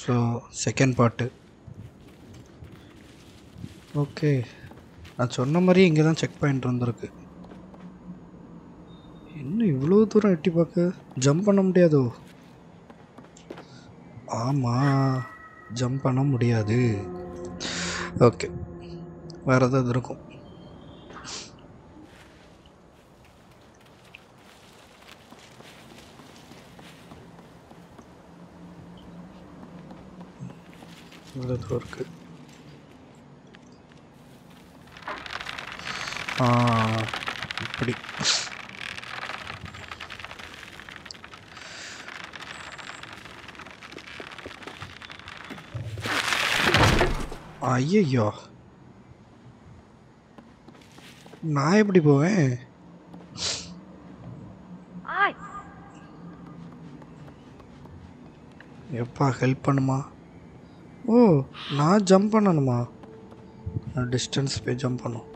So second part okay நான் சொன்ன மாதிரி இங்கே தான் செக் பாயிண்ட் இருந்திருக்கு இன்னும் இவ்வளோ தூரம் எட்டி பார்க்க ஜம்ப் பண்ண முடியாதோ ஆமாம் ஜம்ப் பண்ண முடியாது ஓகே வேறு ஏதாவது இருக்கும் இவ்வளோ தூரம் இருக்கு ஆ இப்படி ஐயையோ நான் எப்படி போவேன் எப்பா ஹெல்ப் பண்ணுமா ஓ நான் ஜம்ப் பண்ணணுமா நான் டிஸ்டன்ஸ் போய் ஜம்ப் பண்ணும்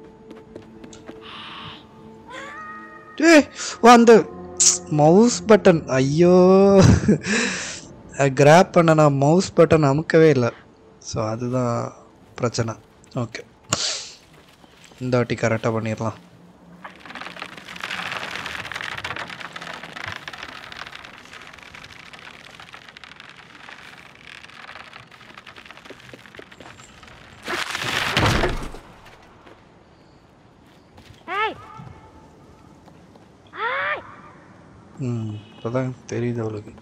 ஏய் ஓ அந்த மவுஸ் பட்டன் ஐயோ கிராப் பண்ண நான் மவுஸ் பட்டன் அமுக்கவே இல்லை ஸோ அதுதான் பிரச்சனை ஓகே இந்த வாட்டி கரெக்டாக பண்ணிடலாம் Hey! ம் இப்போதான் தெரியுது அவளுக்கு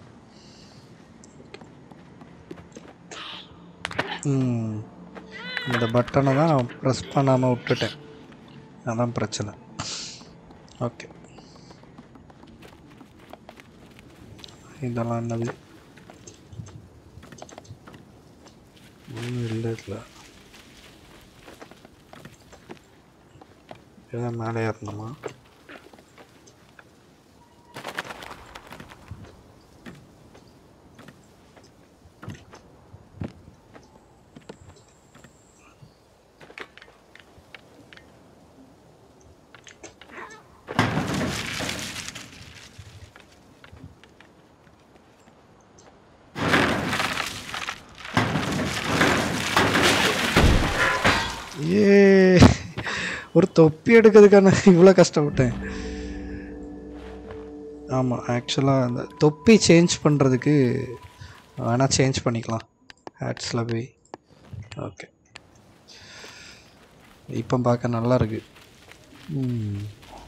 ம் இந்த பட்டனை தான் நான் ப்ரெஸ் பண்ணாமல் விட்டுட்டேன் அதான் பிரச்சனை ஓகே இதெல்லாம் என்னது ஒன்றும் இல்லை இல்லை இதான் மேலே ஏறணுமா ஏ ஒரு தொப்பி எடுக்கிறதுக்கான இவ்வளோ கஷ்டப்பட்டேன் ஆமாம் ஆக்சுவலாக அந்த தொப்பி சேஞ்ச் பண்ணுறதுக்கு வேணால் சேஞ்ச் பண்ணிக்கலாம் ஹேட்ஸில் போய் ஓகே இப்போ பார்க்க நல்லா இருக்கு ம்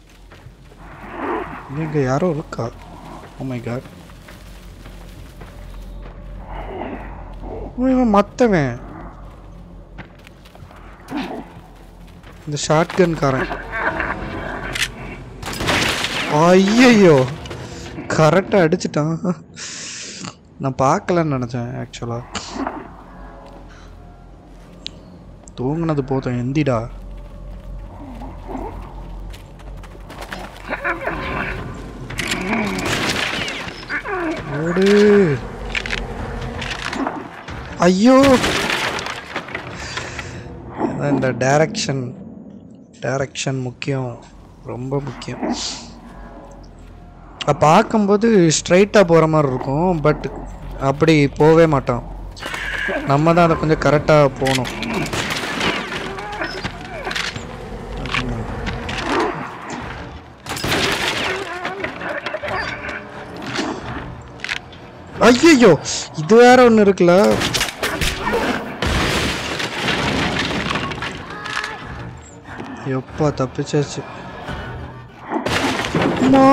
இங்கே யாரோ இருக்கா ஓ மை காட் இவன் மற்றவன் இந்த ஷார்ட் காரன் ஐயையோ கரெக்டாக அடிச்சிட்டான் நான் பார்க்கலன்னு நினச்சேன் ஆக்சுவலாக தூங்குனது போதும் எந்திடா ஓடு ஐயோ அதான் இந்த டைரக்ஷன் டைரக்ஷன் முக்கியம் ரொம்ப முக்கியம் அ, பார்க்கும்போது ஸ்ட்ரைட்டாக போகிற மாதிரி இருக்கும் பட் அப்படி போகவே மாட்டோம் நம்ம தான் அதை கொஞ்சம் கரெக்டாக போகணும் ஐயோ இது வேற ஒன்று இருக்குல்ல எப்பா தப்பிச்சாச்சு அம்மா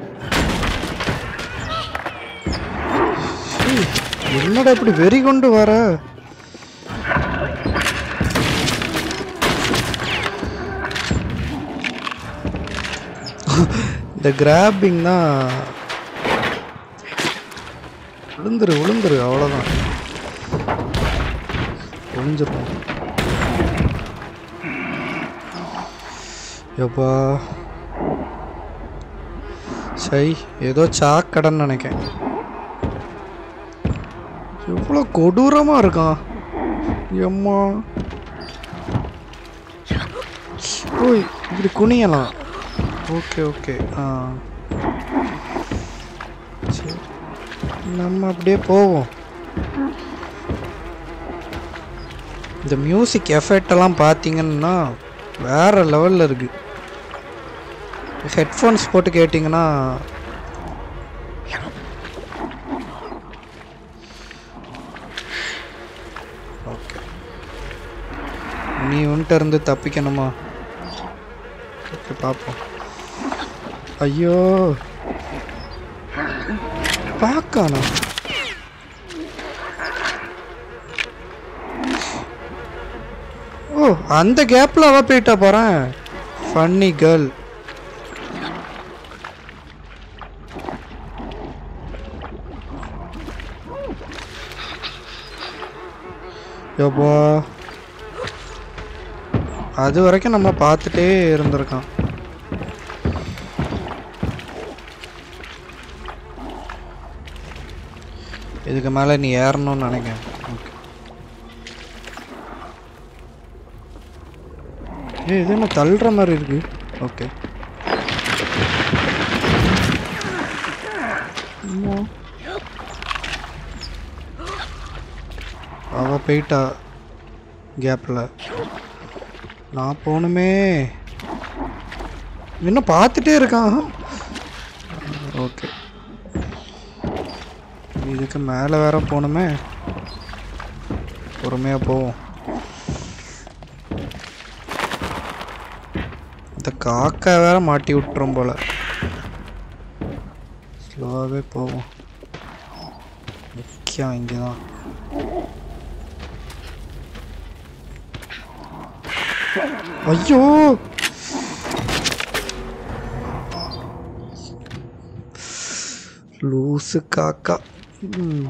சீ, என்னடா இப்படி வெறி கொண்டு வர இந்த கிராபிங் தான் விழுந்துரு விழுந்துரு அவ்வளோதான் விழுந்துரும் எப்பா சை ஏதோ சாக்கடைன்னு நினைக்கேன் எவ்வளோ கொடூரமாக இருக்கான் எம்மா ஓய் இப்படி குனியலாம் ஓகே ஓகே ஆ சரி நம்ம அப்படியே போவோம் இந்த மியூசிக் எஃபெக்டெல்லாம் பார்த்தீங்கன்னா வேறு லெவலில் இருக்குது ஹெட்ஃபோன்ஸ் போட்டு கேட்டிங்கன்னா ஓகே நீ உன்கிட்ட இருந்து தப்பிக்கணுமா ஓகே பார்ப்போம் ஐயோ பார்க்கானா ஓ அந்த கேப்பில் அவ போயிட்டா போகிறேன் ஃபன்னி கேர்ள் யோபா அது வரைக்கும் நம்ம பார்த்துட்டே இருந்திருக்கோம் இதுக்கு மேலே நீ ஏறணும்னு நினைக்கிறேன் ஓகே ஏ இது என்ன தள்ளுற மாதிரி இருக்கு ஓகே அம்மா. அவ போயிட்டா கேப்பில் நான் போகணுமே இன்னும் பார்த்துட்டே இருக்கான் ஓகே இதுக்கு மேலே வேற போகணுமே பொறுமையாக போவோம் இந்த காக்கா வேற மாட்டி விட்டுரும் போல ஸ்லோவாகவே போவோம் முக்கியம் இங்கே தான் ஐயோ லூசு காக்கா ம்.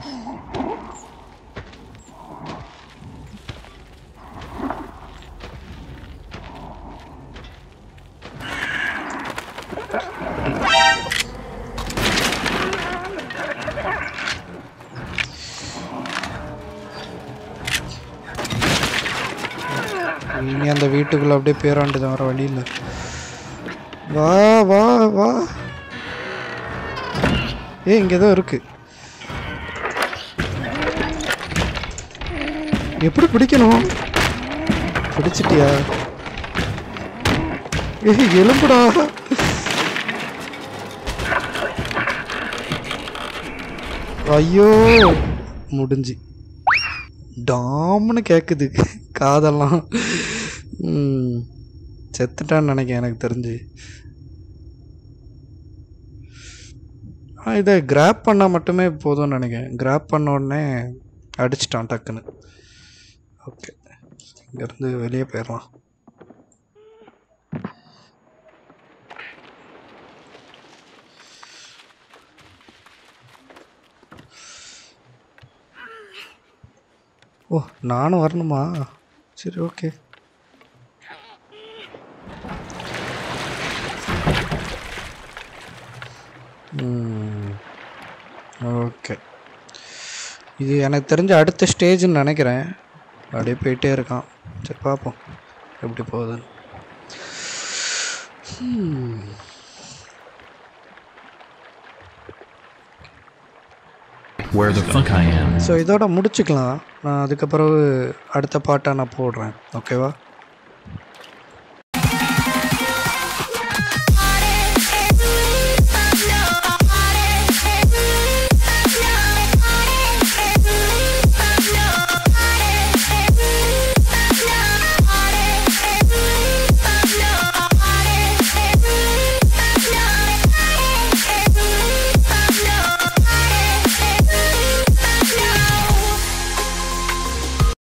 இனி அந்த வீட்டுக்குள்ள அப்படியே பேராண்டு வர வழியில் வா வா வா ஏ இங்கே ஏதோ இருக்கு எப்படி பிடிக்கணும் பிடிச்சிட்டியா ஏ எலும்புடா ஐயோ முடிஞ்சு டாம்னு கேட்குது காதெல்லாம் ம், செத்துட்டான்னு நினைக்கிறேன் எனக்கு தெரிஞ்சு ஆ இதை கிராப் பண்ணால் மட்டுமே போதும்னு நினைக்கிறேன் கிராப் பண்ண உடனே அடிச்சிட்டான் டக்குன்னு ஓகே இங்கேருந்து வெளியே போயிடலாம் ஓ நானும் வரணுமா சரி ஓகே ஓகே இது எனக்கு தெரிஞ்ச அடுத்த ஸ்டேஜ்னு நினைக்கிறேன் அப்படியே போயிட்டே இருக்கான் சரி பார்ப்போம் எப்படி போகுதுன்னு Hmm. Where the fuck I am? So இதோட முடிச்சுக்கலாம் நான் அதுக்கப்புறம் அடுத்த பாட்டை நான் போடுறேன் ஓகேவா